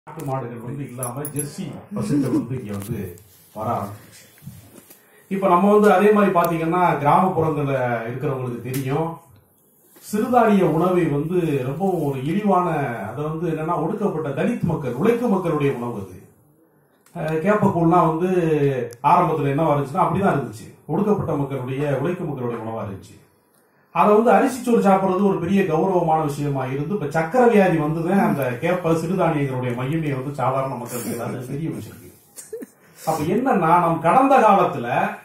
நாட்டு மாடுகள் வந்து இல்லாம ஜெர்சி பசுக்கள் வந்து இங்க வந்து வர ஆரம்பிச்சிச்சு இப்ப நம்ம வந்து அதே மாதிரி பாத்தீங்கன்னா கிராமப்புறங்கள்ல இருக்கிறவங்களுக்கு தெரியும் சிறுதானிய உணவை வந்து ரொம்ப ஒரு இழிவான அதை வந்து என்னன்னா ஒடுக்கப்பட்ட தலித் மக்கள் உழைக்கும் மக்களுடைய உணவு அது அஹ் கேப்பக்கூழ்லாம் வந்து ஆரம்பத்துல என்ன இருந்துச்சுன்னா அப்படிதான் இருந்துச்சு ஒடுக்கப்பட்ட மக்களுடைய உழைக்கும் மக்களுடைய உணவா இருந்துச்சு அதை வந்து அரிசி சோறு சாப்பிடுறது ஒரு பெரிய கௌரவமான விஷயமா இருந்து இப்ப சக்கரை வியாதி வந்ததுதான் அந்த கேப்ப சிறுதானியங்களுடைய மையமே வந்து சாதாரண மக்களுக்கு எல்லாரும் தெரிய வச்சிருக்கு அப்ப என்னன்னா நம் கடந்த காலத்துல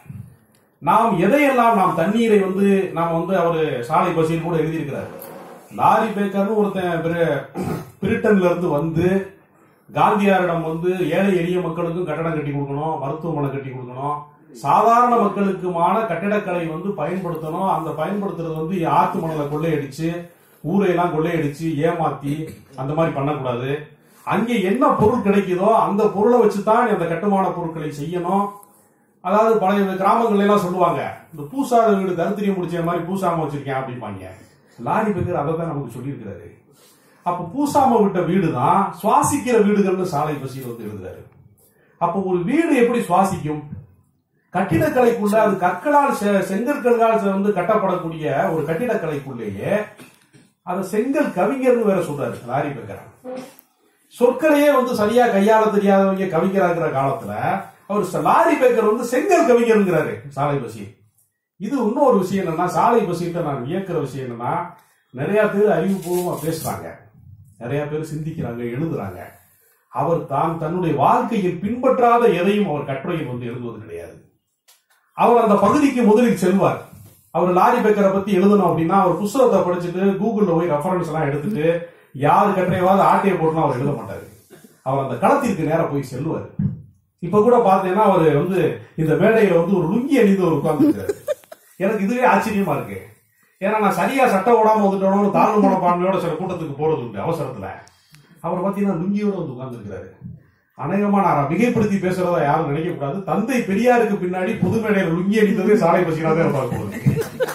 நாம் எதையெல்லாம் நாம் தண்ணீரை வந்து நாம் வந்து அவரு சாலை பசியில் கூட எழுதியிருக்கிறார் லாரி பேக்கர்னு ஒருத்தன் பிர- பிரிட்டன்ல இருந்து வந்து காந்தியாரிடம் வந்து ஏழை எளிய மக்களுக்கும் கட்டடம் கட்டி கொடுக்கணும் மருத்துவமனை கட்டி கொடுக்கணும் சாதாரண மக்களுக்குமான கட்டிடக்கலை வந்து பயன்படுத்தணும் அந்த பயன்படுத்துறது வந்து ஆத்து மணலை கொள்ளையடிச்சு ஊரையெல்லாம் கொள்ளையடிச்சு ஏமாத்தி அந்த மாதிரி பண்ணக்கூடாது அங்கே என்ன பொருள் கிடைக்குதோ அந்த பொருளை வச்சு தான் அந்த கட்டுமான பொருட்களை செய்யணும் அதாவது பழைய கிராமங்கள்ல எல்லாம் சொல்லுவாங்க இந்த பூசாத வீடு தரித்திரியம் முடிச்ச மாதிரி பூசாம வச்சிருக்கேன் அப்படிம்பாங்க லாரி பேக்கர் அதை தான் நமக்கு சொல்லியிருக்கிறாரு அப்ப பூசாம விட்ட வீடு தான் சுவாசிக்கிற வீடுகள்னு சாலை பசியில் வந்து எழுதுறாரு அப்ப ஒரு வீடு எப்படி சுவாசிக்கும் கட்டிடக்கலைக்குள்ள அது கற்களால் செ- செங்கற்களால் செ- வந்து கட்டப்படக்கூடிய ஒரு கட்டிடக்கலைக்குள்ளேயே அதை செங்கல் கவிஞர்னு வேற சொல்றாரு லாரி பேக்கர் சொற்களையே வந்து சரியா கையாள தெரியாதவங்க கவிஞராங்கிற காலத்துல அவர் ச- லாரி பேக்கர் வந்து செங்கல் கவிஞருங்கிறாரு சாலை பசி இது இன்னொரு விஷயம் என்னன்னா சாலை பசிட்ட நான் வியக்கிற விஷயம் என்னன்னா நிறைய பேர் அறிவுபூர்வமா பேசுறாங்க நிறைய பேர் சிந்திக்கிறாங்க எழுதுறாங்க அவர் தான் தன்னுடைய வாழ்க்கையில் பின்பற்றாத எதையும் அவர் கட்டுரையில் வந்து எழுதுவது கிடையாது அவர் அந்த பகுதிக்கு முதலில் செல்வார் அவர் லாரி பேக்கரை பத்தி எழுதணும் அப்படின்னா அவர் புஸ்தகத்தை படிச்சுட்டு கூகுள்ல போய் ரெஃபரன்ஸ் எல்லாம் எடுத்துட்டு யாரு கட்டுரையாவது ஆட்டையை போட்டுனா அவர் எழுத மாட்டாரு அவர் அந்த களத்திற்கு நேரா போய் செல்லுவார் இப்ப கூட பாத்தீங்கன்னா அவர் வந்து இந்த மேடையில வந்து ஒரு லுங்கி அணிந்து ஒரு உட்கார்ந்துருக்காரு எனக்கு இதுவே ஆச்சரியமா இருக்கு ஏன்னா நான் சரியா சட்டம் ஓடாம வந்துட்டோம்னு தாழ்வு மனப்பான்மையோட சில கூட்டத்துக்கு போறது உண்டு அவசரத்துல அவர் பாத்தீங்கன்னா லுங்கியோட வந்து உட்கார்ந்துருக்காரு அநேகமா நான் மிகைப்படுத்தி பேசுறதா யாரும் நினைக்க கூடாது தந்தை பெரியாருக்கு பின்னாடி பொது மேடையில லுங்கி அணிந்ததே சாலை பசியாக இருப்பார் போல இருக்கு.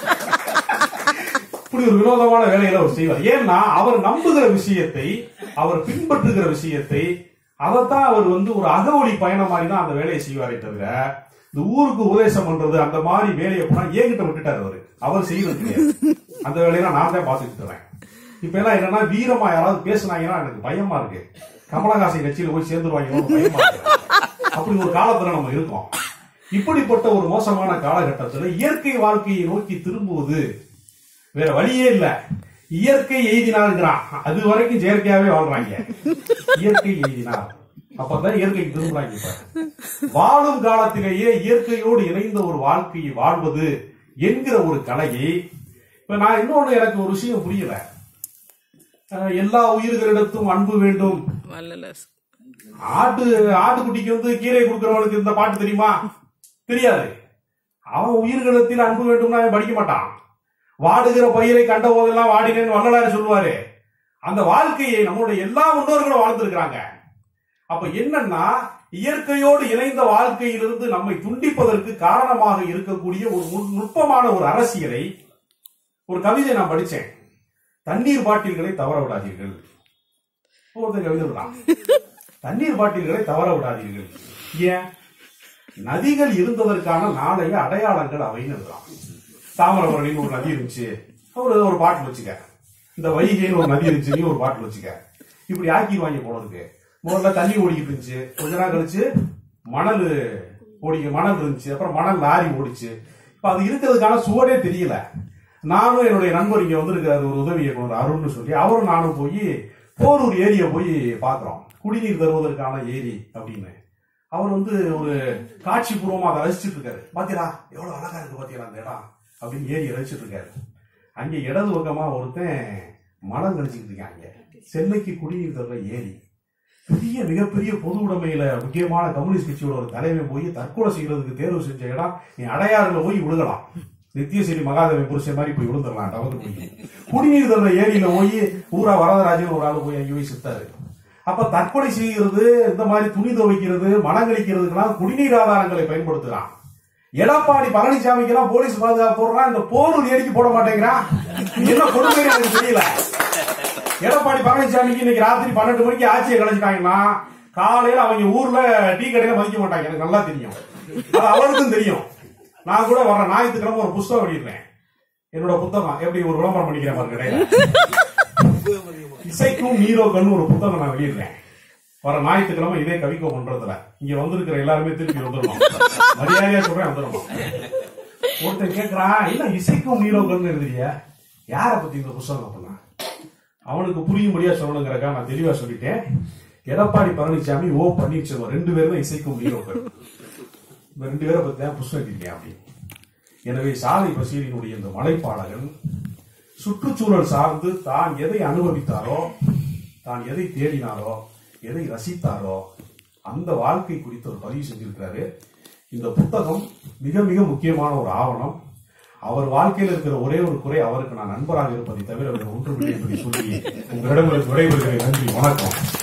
இப்படி ஒரு வினோதமான வேலைகளை அவர் செய்வார் ஏன்னா அவர் நம்புகிற விஷயத்தை அவர் பின்பற்றுகிற விஷயத்தை அதைத்தான் அவர் வந்து ஒரு அகவழி பயணம் மாதிரி தான் அந்த வேலையை செய்வாரே தவிர இந்த ஊருக்கு உபதேசம் பண்றது அந்த மாதிரி வேலையை போனா ஏங்கிட்ட விட்டுட்டாரு அவரு அவர் செய்யறது கிடையாது அந்த வேலையெல்லாம் நான் தான் பார்த்துட்டு இருக்கேன் இப்ப எல்லாம் என்னன்னா வீரமா யாராவது பேசுனாங்கன்னா எனக்கு பயமா இருக்கு கமலஹாசன் கட்சியில போய் சேர்ந்துருவாங்க பயமா இருக்கு அப்படி ஒரு காலத்துல நம்ம இருக்கோம் இப்படிப்பட்ட ஒரு மோசமான காலகட்டத்துல இயற்கை வாழ்க்கையை நோக்கி திரும்புவது வேற வழியே இல்ல இயற்கை எய்தினாருங்கிறான் அது வரைக்கும் செயற்கையாவே வாழ்றாங்க இயற்கை எய்தினார் அப்பதான் இயற்கைக்கு திரும்புறாங்க இப்ப வாழும் காலத்திலேயே இயற்கையோடு இணைந்த ஒரு வாழ்க்கையை வாழ்வது என்கிற ஒரு கலையை இப்ப நான் இன்னொன்னு எனக்கு ஒரு விஷயம் புரியல அஹ் எல்லா உயிர்களிடத்தும் அன்பு வேண்டும் வள்ளலார் ஆட்டு ஆட்டுக்குட்டிக்கு வந்து கீரை கொடுக்கறவனுக்கு இந்த பாட்டு தெரியுமா தெரியாது அவன் உயிர்களிடத்தில் அன்பு வேண்டும்னா அவன் படிக்க மாட்டான் வாடுகிற பயிரை கண்ட போதெல்லாம் வாடினேன்னு வள்ளலார் சொல்லுவாரு அந்த வாழ்க்கையை நம்மளுடைய எல்லா முன்னோர்களும் வாழ்ந்திருக்கிறாங்க அப்ப என்னன்னா இயற்கையோடு இணைந்த வாழ்க்கையிலிருந்து நம்மை துண்டிப்பதற்கு காரணமாக இருக்கக்கூடிய ஒரு நுட்- நுட்பமான ஒரு அரசியலை ஒரு கவிதை நான் படிச்சேன் தண்ணீர் பாட்டில்களை தவற விடாதீர்கள் ஒருத்தன் கவிதை விடுறான் தண்ணீர் பாட்டில்களை தவற விடாதீர்கள் ஏன் நதிகள் இருந்ததற்கான நாளைய அடையாளங்கள் அவைன்னு எழுதுறான் தாமிரபரணின்னு ஒரு நதி இருந்துச்சு ஒரு ஒரு பாட்டில் வச்சுக்க இந்த வைகைன்னு ஒரு நதி இருந்துச்சு நீ ஒரு பாட்டில் வச்சுக்க இப்படி ஆக்கிடுவாங்க போல இருக்கு முதல்ல தண்ணி ஓடிக்கிட்டு இருந்துச்சு கொஞ்ச நாள் கழிச்சு மணல் ஓடிக்க மணல் இருந்துச்சு அப்புறம் மணல் லாரி ஓடிச்சு இப்ப அது இருக்கிறதுக்கான சுவடே தெரியல நானும் என்னுடைய நண்பர் இங்க வந்திருக்காரு ஒரு உதவி இயக்குனர் அருண்னு சொல்லி அவரும் நானும் போய் போரூர் ஏரியை போய் பாக்குறோம் குடிநீர் தருவதற்கான ஏரி அப்படின்னு அவர் வந்து ஒரு காட்சி பூர்வமா அதை ரசிச்சிட்டு இருக்காரு பாத்தீங்களா எவ்வளவு அழகா இருக்கு பாத்தீங்களா அந்த இடம் அப்படின்னு ஏரியை ரசிச்சிட்டு இருக்காரு அங்க இடது பக்கமா ஒருத்தன் மனம் கழிச்சுக்கிட்டு இருக்காங்க சென்னைக்கு குடிநீர் தர்ற ஏரி பெரிய மிகப்பெரிய பொது உடைமையில முக்கியமான கம்யூனிஸ்ட் கட்சியோட ஒரு தலைவன் போய் தற்கொலை செய்யறதுக்கு தேர்வு செஞ்ச இடம் நீ அடையாறுல போய் விழுகலாம் நித்தியசேரி மகாதேவன் புருஷன் மாதிரி போய் விழுந்துடலாம் டவக்கு போய் குடிநீர் தர்ற ஏரியில போய் ஊரா வரதராஜன் ஒரு ஆளு போய் அங்கே போய் செத்தாரு அப்ப தற்கொலை செய்கிறது இந்த மாதிரி துணி துவைக்கிறது மனம் கழிக்கிறதுக்கெல்லாம் குடிநீர் ஆதாரங்களை பயன்படுத்துறான் எடப்பாடி பழனிசாமிக்கெல்லாம் போலீஸ் பாதுகாப்பு போடுறான் இந்த போரூர் ஏரிக்கு போட மாட்டேங்கிறான் என்ன கொடுமை எனக்கு தெரியல எடப்பாடி பழனிசாமிக்கு இன்னைக்கு ராத்திரி பன்னெண்டு மணிக்கு ஆட்சியை கலைச்சிட்டாங்கன்னா காலையில அவங்க ஊர்ல டீ கடையில மதிக்க மாட்டாங்க எனக்கு நல்லா தெரியும் அது அவருக்கும் தெரியும் நான் கூட வர ஞாயிற்றுக்கிழமை ஒரு புஸ்தகம் வெளியிடுறேன் என்னோட புத்தகம் எப்படி ஒரு விளம்பரம் பண்ணிக்கிறேன் பாருங்க இடையில இசைக்கும் நீரோக்கள்னு ஒரு புத்தகம் நான் வெளியிடுறேன் வர ஞாயிற்றுக்கிழமை இதே கவிக்கோ பண்றதுல இங்க வந்திருக்கிற எல்லாருமே திருப்பி வந்துடணும் மரியாதையா சொல்றேன் வந்துடணும் ஒருத்தன் கேக்குறான் என்ன இசைக்கும் நீரோக்கள்னு எழுதுறிய யார பத்தி இந்த புஸ்தகம் அப்படின்னா அவனுக்கு புரியும்படியா சொல்லணுங்கிறக்கா நான் தெளிவா சொல்லிட்டேன் எடப்பாடி பழனிசாமி ஓ பன்னீர்செல்வம் ரெண்டு பேரும் தான் இசைக்கும் நீரோக்கள் இந்த ரெண்டு பேரை பத்தி தான் புஸ்தகம் எழுதியிருக்கேன் அப்படி எனவே சாலை பசீலினுடைய இந்த மலைப்பாளகன் சுற்றுச்சூழல் சார்ந்து தான் எதை அனுபவித்தாரோ தான் எதை தேடினாரோ எதை ரசித்தாரோ அந்த வாழ்க்கை குறித்து ஒரு பதிவு செஞ்சிருக்கிறாரு இந்த புத்தகம் மிக மிக முக்கியமான ஒரு ஆவணம் அவர் வாழ்க்கையில் இருக்கிற ஒரே ஒரு குறை அவருக்கு நான் நண்பராக இருப்பதை தவிர வேறு ஒன்றுமில்லை என்பதை சொல்லி உங்களிடம் விடைபெறுகிறேன் நன்றி வணக்கம்